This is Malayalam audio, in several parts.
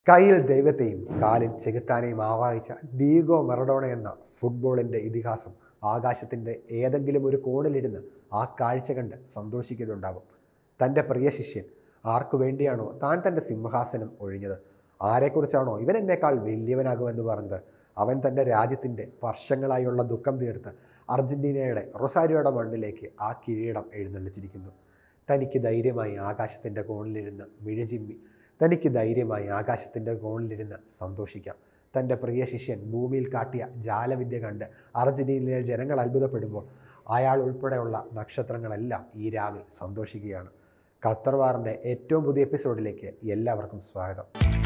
കയ്യിൽ ദൈവത്തെയും കാലിൽ ചെകുത്താനെയും ആവാഹിച്ച ഡീഗോ മറഡോണ എന്ന ഫുട്ബോളിൻ്റെ ഇതിഹാസം ആകാശത്തിൻ്റെ ഏതെങ്കിലും ഒരു കോണിലിരുന്ന് ആ കാഴ്ച കണ്ട് സന്തോഷിക്കുന്നുണ്ടാവും തൻ്റെ പ്രിയ ശിഷ്യൻ ആർക്കു വേണ്ടിയാണോ താൻ തൻ്റെ സിംഹാസനം ഒഴിഞ്ഞത് ആരെക്കുറിച്ചാണോ ഇവൻ എന്നേക്കാൾ വലിയവനാകുമെന്ന് പറഞ്ഞത് അവൻ തൻ്റെ രാജ്യത്തിൻ്റെ വർഷങ്ങളായുള്ള ദുഃഖം തീർത്ത് അർജൻറ്റീനയുടെ റൊസാരിയോയുടെ മണ്ണിലേക്ക് ആ കിരീടം എഴുന്നള്ളിച്ചിരിക്കുന്നു തനിക്ക് ധൈര്യമായി ആകാശത്തിൻ്റെ കോണിലിരുന്ന് മിഴചിമ്മി തനിക്ക് ധൈര്യമായി ആകാശത്തിൻ്റെ കോണിലിരുന്ന് സന്തോഷിക്കാം തൻ്റെ പ്രിയ ശിഷ്യൻ ഭൂമിയിൽ കാട്ടിയ ജാലവിദ്യ കണ്ട് അർജൻറ്റീനയിലെ ജനങ്ങൾ അത്ഭുതപ്പെടുമ്പോൾ അയാൾ ഉൾപ്പെടെയുള്ള നക്ഷത്രങ്ങളെല്ലാം ഈ രാവിൽ സന്തോഷിക്കുകയാണ് ഖത്തർ വാറിൻ്റെ ഏറ്റവും പുതിയ എപ്പിസോഡിലേക്ക് എല്ലാവർക്കും സ്വാഗതം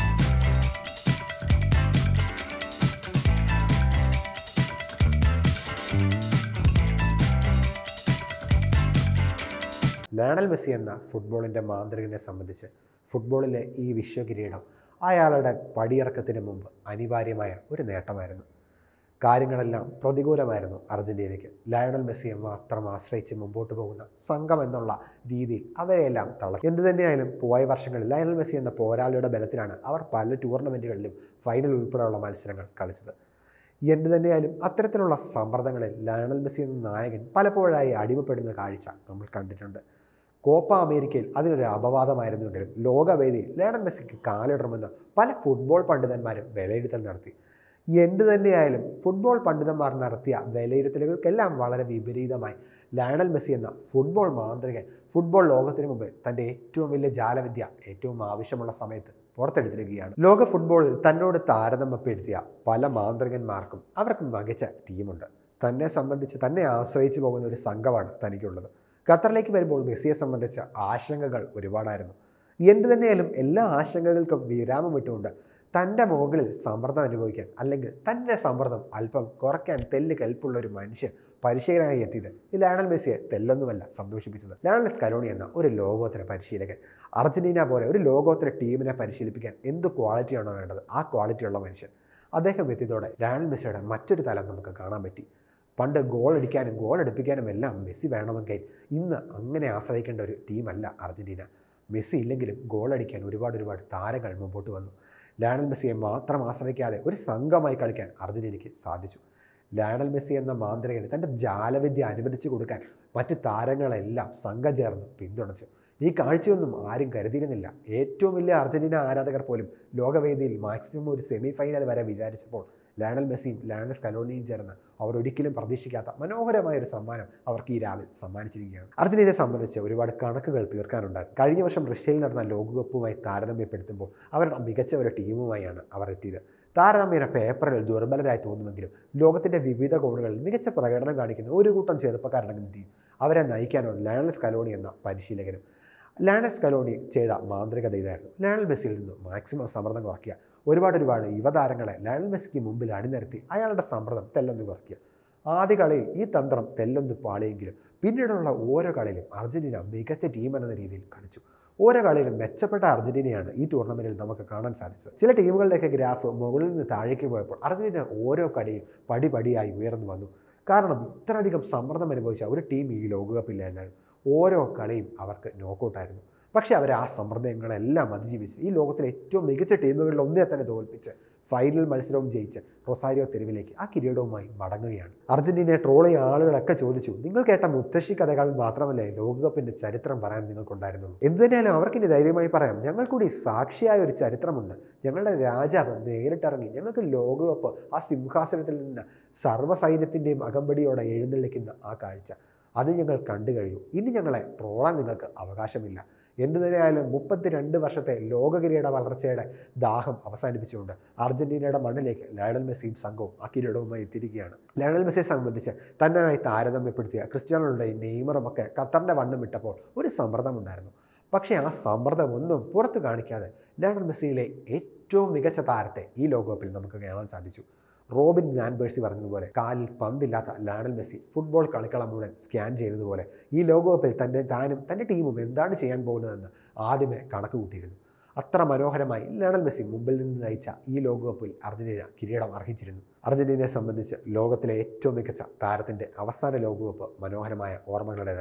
ലയണൽ മെസ്സി എന്ന ഫുട്ബോളിൻ്റെ മാന്ത്രികനെ സംബന്ധിച്ച് ഫുട്ബോളിലെ ഈ വിശ്വകിരീടം അയാളുടെ പടിയിറക്കത്തിന് മുമ്പ് അനിവാര്യമായ ഒരു നേട്ടമായിരുന്നു കാര്യങ്ങളെല്ലാം പ്രതികൂലമായിരുന്നു അർജൻറ്റീനയ്ക്ക് ലയണൽ മെസ്സിയെ മാത്രം ആശ്രയിച്ച് മുമ്പോട്ട് പോകുന്ന സംഘം എന്നുള്ള രീതിയിൽ അവരെയെല്ലാം തള എന്തു തന്നെയായാലും പോയ വർഷങ്ങളിൽ ലയണൽ മെസ്സി എന്ന പോരാളിയുടെ ബലത്തിലാണ് അവർ പല ടൂർണമെൻറ്റുകളിലും ഫൈനൽ ഉൾപ്പെടെയുള്ള മത്സരങ്ങൾ കളിച്ചത് എന്ത് തന്നെയായാലും അത്തരത്തിലുള്ള സമ്മർദ്ദങ്ങളിൽ ലയണൽ മെസ്സി എന്ന നായകൻ പലപ്പോഴായി അടിമപ്പെടുന്ന കാഴ്ച നമ്മൾ കണ്ടിട്ടുണ്ട് കോപ്പ അമേരിക്കയിൽ അതിനൊരു അപവാദമായിരുന്നുവെങ്കിലും ലോകവേദിയിൽ ലയണൽ മെസ്സിക്ക് കാലിടണമെന്ന് പല ഫുട്ബോൾ പണ്ഡിതന്മാരും വിലയിരുത്തൽ നടത്തി എന്ത് തന്നെയായാലും ഫുട്ബോൾ പണ്ഡിതന്മാർ നടത്തിയ വിലയിരുത്തലുകൾക്കെല്ലാം വളരെ വിപരീതമായി ലയണൽ മെസ്സി എന്ന ഫുട്ബോൾ മാന്ത്രികൻ ഫുട്ബോൾ ലോകത്തിന് മുമ്പിൽ തൻ്റെ ഏറ്റവും വലിയ ജാലവിദ്യ ഏറ്റവും ആവശ്യമുള്ള സമയത്ത് പുറത്തെടുത്തിരിക്കുകയാണ് ലോക ഫുട്ബോളിൽ തന്നോട് താരതമ്യപ്പെടുത്തിയ പല മാന്ത്രികന്മാർക്കും അവർക്ക് മികച്ച ടീമുണ്ട് തന്നെ സംബന്ധിച്ച് തന്നെ ആശ്രയിച്ചു പോകുന്ന ഒരു സംഘമാണ് തനിക്കുള്ളത് ഖത്തറിലേക്ക് വരുമ്പോൾ മെസ്സിയെ സംബന്ധിച്ച ആശങ്കകൾ ഒരുപാടായിരുന്നു എന്ത് തന്നെയായാലും എല്ലാ ആശങ്കകൾക്കും വിരാമം ഇട്ടുകൊണ്ട് തൻ്റെ മുകളിൽ സമ്മർദ്ദം അനുഭവിക്കാൻ അല്ലെങ്കിൽ തൻ്റെ സമ്മർദ്ദം അല്പം കുറയ്ക്കാൻ തെല്ല് കൽപ്പുള്ള ഒരു മനുഷ്യൻ പരിശീലകനായി എത്തിയത് ഈ ലയണൽ മെസ്സിയെ തെല്ലൊന്നുമല്ല സന്തോഷിപ്പിച്ചത് ലയണൽ സ്കലോണി എന്ന ഒരു ലോകോത്തര പരിശീലകൻ അർജന്റീന പോലെ ഒരു ലോകോത്തര ടീമിനെ പരിശീലിപ്പിക്കാൻ എന്ത് ക്വാളിറ്റിയാണോ വേണ്ടത് ആ ക്വാളിറ്റിയുള്ള മനുഷ്യൻ അദ്ദേഹം എത്തിയതോടെ ലയണൽ മെസ്സിയുടെ മറ്റൊരു തലം നമുക്ക് കാണാൻ പറ്റി പണ്ട് ഗോൾ അടിക്കാനും ഗോൾ അടുപ്പിക്കാനും എല്ലാം മെസ്സി വേണമെങ്കിൽ ഇന്ന് അങ്ങനെ ആശ്രയിക്കേണ്ട ഒരു ടീമല്ല അർജന്റീന മെസ്സി ഇല്ലെങ്കിലും ഗോൾ അടിക്കാൻ ഒരുപാട് ഒരുപാട് താരങ്ങൾ മുമ്പോട്ട് വന്നു ലയണൽ മെസ്സിയെ മാത്രം ആശ്രയിക്കാതെ ഒരു സംഘമായി കളിക്കാൻ അർജന്റീനയ്ക്ക് സാധിച്ചു ലയണൽ മെസ്സി എന്ന മാന്ത്രികന് തൻ്റെ ജാലവിദ്യ അനുവദിച്ചു കൊടുക്കാൻ മറ്റ് താരങ്ങളെല്ലാം സംഘം ചേർന്ന് പിന്തുണച്ചു ഈ കാഴ്ചയൊന്നും ആരും കരുതിയിരുന്നില്ല ഏറ്റവും വലിയ അർജന്റീന ആരാധകർ പോലും ലോകവേദിയിൽ മാക്സിമം ഒരു സെമി ഫൈനൽ വരെ വിചാരിച്ചപ്പോൾ ലയണൽ മെസ്സിയും ലയണൽ സ്കലോണിയും ചേർന്ന് അവർ ഒരിക്കലും പ്രതീക്ഷിക്കാത്ത മനോഹരമായ ഒരു സമ്മാനം അവർക്ക് ഈ രാവിൽ സമ്മാനിച്ചിരിക്കുകയാണ് അർജന്റീനയെ സംബന്ധിച്ച് ഒരുപാട് കണക്കുകൾ തീർക്കാനുണ്ടായിരുന്നു കഴിഞ്ഞ വർഷം റഷ്യയിൽ നടന്ന ലോകകപ്പുമായി താരതമ്യപ്പെടുത്തുമ്പോൾ അവരുടെ മികച്ച ഒരു ടീമുമായാണ് അവർ എത്തിയത് താരതമ്യേന പേപ്പറിൽ ദുർബലരായി തോന്നുമെങ്കിലും ലോകത്തിൻ്റെ വിവിധ കോണുകളിൽ മികച്ച പ്രകടനം കാണിക്കുന്ന ഒരു കൂട്ടം ചെറുപ്പക്കാരടങ്ങുന്ന ടീം അവരെ നയിക്കാനാണ് ലയണൽ സ്കലോണി എന്ന പരിശീലകനും ലയണൽ സ്കലോണി ചെയ്ത മാന്ത്രികത ഇതായിരുന്നു ലയണൽ മെസ്സിയിൽ നിന്ന് മാക്സിമം സമ്മർദ്ദം കുറയ്ക്കുക ഒരുപാട് ഒരുപാട് യുവതാരങ്ങളെ ലയണൽ മെസ്സിക്ക് മുമ്പിൽ അണിനിരത്തി അയാളുടെ സമ്മർദ്ദം തെല്ലൊന്ന് കുറയ്ക്കുക ആദ്യ കളിയിൽ ഈ തന്ത്രം തെല്ലൊന്ന് പാളിയെങ്കിലും പിന്നീടുള്ള ഓരോ കളിയിലും അർജന്റീന മികച്ച ടീം എന്ന രീതിയിൽ കളിച്ചു ഓരോ കളിയിലും മെച്ചപ്പെട്ട അർജന്റീനയാണ് ഈ ടൂർണമെൻറ്റിൽ നമുക്ക് കാണാൻ സാധിച്ചത് ചില ടീമുകളുടെയൊക്കെ ഗ്രാഫ് മുകളിൽ നിന്ന് താഴേക്ക് പോയപ്പോൾ അർജന്റീന ഓരോ കളിയും പടിപടിയായി ഉയർന്നു വന്നു കാരണം ഇത്രയധികം സമ്മർദ്ദം അനുഭവിച്ച ഒരു ടീം ഈ ലോകകപ്പില്ലായിരുന്നു ഓരോ കളിയും അവർക്ക് നോക്കൗട്ടായിരുന്നു പക്ഷേ അവർ ആ സമ്മർദ്ദങ്ങളെല്ലാം അതിജീവിച്ച് ഈ ലോകത്തിലെ ഏറ്റവും മികച്ച ടീമുകളിൽ ഒന്നിനെ തന്നെ തോൽപ്പിച്ച് ഫൈനൽ മത്സരവും ജയിച്ച് റൊസാരിയോ തെരുവിലേക്ക് ആ കിരീടവുമായി മടങ്ങുകയാണ് അർജന്റീനയെ ട്രോൾ ചെയ്ത ആളുകളൊക്കെ ചോദിച്ചു നിങ്ങൾ കേട്ട മുത്തശ്ശി കഥകൾ മാത്രമല്ലേ ലോകകപ്പിൻ്റെ ചരിത്രം പറയാൻ നിങ്ങൾക്കുണ്ടായിരുന്നുള്ളൂ എന്ത് തന്നെയാലും അവർക്കിനി ധൈര്യമായി പറയാം ഞങ്ങൾ കൂടി സാക്ഷിയായ ഒരു ചരിത്രമുണ്ട് ഞങ്ങളുടെ രാജാവ് നേരിട്ടിറങ്ങി ഞങ്ങൾക്ക് ലോകകപ്പ് ആ സിംഹാസനത്തിൽ നിന്ന് സർവ്വസൈന്യത്തിൻ്റെയും അകമ്പടിയോടെ എഴുന്നള്ളിക്കുന്ന ആ കാഴ്ച അത് ഞങ്ങൾ കണ്ടു കഴിഞ്ഞു ഇനി ഞങ്ങളെ ട്രോളാൻ നിങ്ങൾക്ക് അവകാശമില്ല എന്തു തന്നെയായാലും മുപ്പത്തിരണ്ട് വർഷത്തെ ലോകകിരീട വളർച്ചയുടെ ദാഹം അവസാനിപ്പിച്ചുകൊണ്ട് അർജന്റീനയുടെ മണ്ണിലേക്ക് ലയണൽ മെസ്സിയും സംഘവും ആ കിരീടവുമായി എത്തിയിരിക്കുകയാണ് ലയണൽ മെസ്സിയെ സംബന്ധിച്ച് തന്നെയായി താരതമ്യപ്പെടുത്തിയ ക്രിസ്ത്യാനോയുടെയും നെയ്മറും ഒക്കെ ഖത്തറിൻ്റെ വണ്ണം ഇട്ടപ്പോൾ ഒരു സമ്മർദ്ദമുണ്ടായിരുന്നു പക്ഷേ ആ സമ്മർദ്ദം ഒന്നും പുറത്ത് കാണിക്കാതെ ലയണൽ മെസ്സിയിലെ ഏറ്റവും മികച്ച താരത്തെ ഈ ലോകകപ്പിൽ നമുക്ക് കാണാൻ സാധിച്ചു റോബിൻ നാൻബേഴ്സി പറഞ്ഞതുപോലെ കാലിൽ പന്തില്ലാത്ത ലയണൽ മെസ്സി ഫുട്ബോൾ കളിക്കളം മുഴുവൻ സ്കാൻ ചെയ്തതുപോലെ ഈ ലോകകപ്പിൽ തൻ്റെ താനും തൻ്റെ ടീമും എന്താണ് ചെയ്യാൻ പോകുന്നതെന്ന് ആദ്യമേ കണക്ക് കൂട്ടിയിരുന്നു അത്ര മനോഹരമായി ലയണൽ മെസ്സി മുമ്പിൽ നിന്ന് നയിച്ച ഈ ലോകകപ്പിൽ അർജന്റീന കിരീടം അർഹിച്ചിരുന്നു അർജന്റീനയെ സംബന്ധിച്ച് ലോകത്തിലെ ഏറ്റവും മികച്ച താരത്തിൻ്റെ അവസാന ലോകകപ്പ് മനോഹരമായ ഓർമ്മകളുടേതായി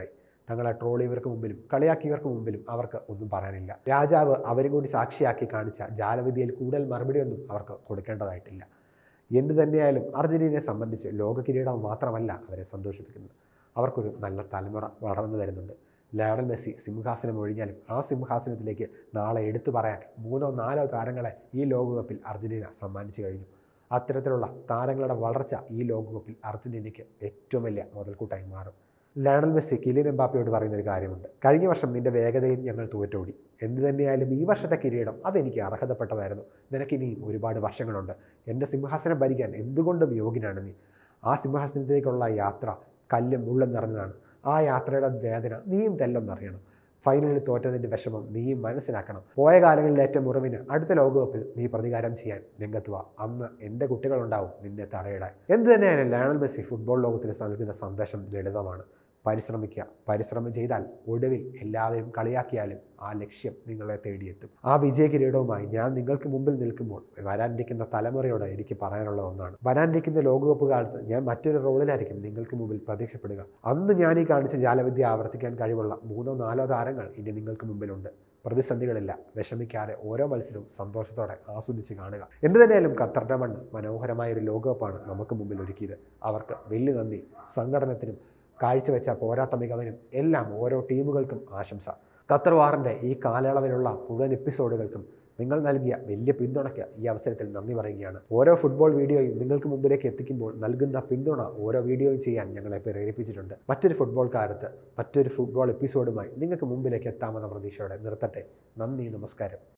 തങ്ങളെ ട്രോളിയവർക്ക് മുമ്പിലും കളിയാക്കിയവർക്ക് മുമ്പിലും അവർക്ക് ഒന്നും പറയാനില്ല രാജാവ് അവരും കൂടി സാക്ഷിയാക്കി കാണിച്ച ജാലവിദ്യയിൽ കൂടുതൽ മറുപടിയൊന്നും അവർക്ക് കൊടുക്കേണ്ടതായിട്ടില്ല എന്തു തന്നെയായാലും അർജന്റീനയെ സംബന്ധിച്ച് ലോക കിരീടം മാത്രമല്ല അവരെ സന്തോഷിപ്പിക്കുന്നത് അവർക്കൊരു നല്ല തലമുറ വളർന്നു വരുന്നുണ്ട് ലയണൽ മെസ്സി സിംഹാസനം ഒഴിഞ്ഞാലും ആ സിംഹാസനത്തിലേക്ക് നാളെ എടുത്തു പറയാൻ മൂന്നോ നാലോ താരങ്ങളെ ഈ ലോകകപ്പിൽ അർജന്റീന സമ്മാനിച്ചു കഴിഞ്ഞു അത്തരത്തിലുള്ള താരങ്ങളുടെ വളർച്ച ഈ ലോകകപ്പിൽ അർജന്റീനയ്ക്ക് ഏറ്റവും വലിയ മുതൽക്കൂട്ടായി മാറും ലയണൽ മെസ്സി കിലിയൻ എംബാപ്പയോട് പറയുന്ന ഒരു കാര്യമുണ്ട് കഴിഞ്ഞ വർഷം നിന്റെ വേഗതയിൽ ഞങ്ങൾ തോറ്റോടി എന്ത് തന്നെയായാലും ഈ വർഷത്തെ കിരീടം അതെനിക്ക് അർഹതപ്പെട്ടതായിരുന്നു നിനക്കിനിയും ഒരുപാട് വർഷങ്ങളുണ്ട് എൻ്റെ സിംഹാസനം ഭരിക്കാൻ എന്തുകൊണ്ടും യോഗ്യനാണ് നീ ആ സിംഹാസനത്തിലേക്കുള്ള യാത്ര കല്ലും മുള്ളും നിറഞ്ഞതാണ് ആ യാത്രയുടെ വേദന നീയും തെല്ലെന്നറിയണം ഫൈനലിൽ തോറ്റതിൻ്റെ വിഷമം നീയും മനസ്സിലാക്കണം പോയ കാലങ്ങളിലേറ്റ മുറിവിന് അടുത്ത ലോകകപ്പിൽ നീ പ്രതികാരം ചെയ്യാൻ രംഗത്ത് വാ അന്ന് എൻ്റെ കുട്ടികളുണ്ടാവും നിന്നെ തറയിടാൻ എന്ത് തന്നെയായാലും ലയണൽ മെസ്സി ഫുട്ബോൾ ലോകത്തിന് നൽകുന്ന സന്ദേശം ലളിതമാണ് പരിശ്രമിക്കുക പരിശ്രമം ചെയ്താൽ ഒടുവിൽ എല്ലാവരും കളിയാക്കിയാലും ആ ലക്ഷ്യം നിങ്ങളെ തേടിയെത്തും ആ വിജയ കിരീടവുമായി ഞാൻ നിങ്ങൾക്ക് മുമ്പിൽ നിൽക്കുമ്പോൾ വരാനിരിക്കുന്ന തലമുറയോട് എനിക്ക് പറയാനുള്ള ഒന്നാണ് വരാനിരിക്കുന്ന ലോകകപ്പ് കാലത്ത് ഞാൻ മറ്റൊരു റോളിലായിരിക്കും നിങ്ങൾക്ക് മുമ്പിൽ പ്രത്യക്ഷപ്പെടുക അന്ന് ഞാൻ ഈ കാണിച്ച ജാലവിദ്യ ആവർത്തിക്കാൻ കഴിവുള്ള മൂന്നോ നാലോ താരങ്ങൾ ഇനി നിങ്ങൾക്ക് മുമ്പിലുണ്ട് പ്രതിസന്ധികളില്ല വിഷമിക്കാതെ ഓരോ മത്സരവും സന്തോഷത്തോടെ ആസ്വദിച്ച് കാണുക എന്ത് തന്നെയായാലും ഖത്തറിൻ്റെ മണ്ണ് മനോഹരമായ ഒരു ലോകകപ്പാണ് നമുക്ക് മുമ്പിൽ ഒരുക്കിയത് അവർക്ക് വലിയ നന്ദി സംഘടനത്തിനും കാഴ്ചവെച്ച പോരാട്ട മികവിനും എല്ലാം ഓരോ ടീമുകൾക്കും ആശംസ ഖത്തർ വാറിൻ്റെ ഈ കാലയളവിലുള്ള മുഴുവൻ എപ്പിസോഡുകൾക്കും നിങ്ങൾ നൽകിയ വലിയ പിന്തുണയ്ക്ക് ഈ അവസരത്തിൽ നന്ദി പറയുകയാണ് ഓരോ ഫുട്ബോൾ വീഡിയോയും നിങ്ങൾക്ക് മുമ്പിലേക്ക് എത്തിക്കുമ്പോൾ നൽകുന്ന പിന്തുണ ഓരോ വീഡിയോയും ചെയ്യാൻ ഞങ്ങളെ പ്രേരിപ്പിച്ചിട്ടുണ്ട് മറ്റൊരു ഫുട്ബോൾ കാലത്ത് മറ്റൊരു ഫുട്ബോൾ എപ്പിസോഡുമായി നിങ്ങൾക്ക് മുമ്പിലേക്ക് എത്താമെന്ന പ്രതീക്ഷയോടെ നിർത്തട്ടെ നന്ദി നമസ്കാരം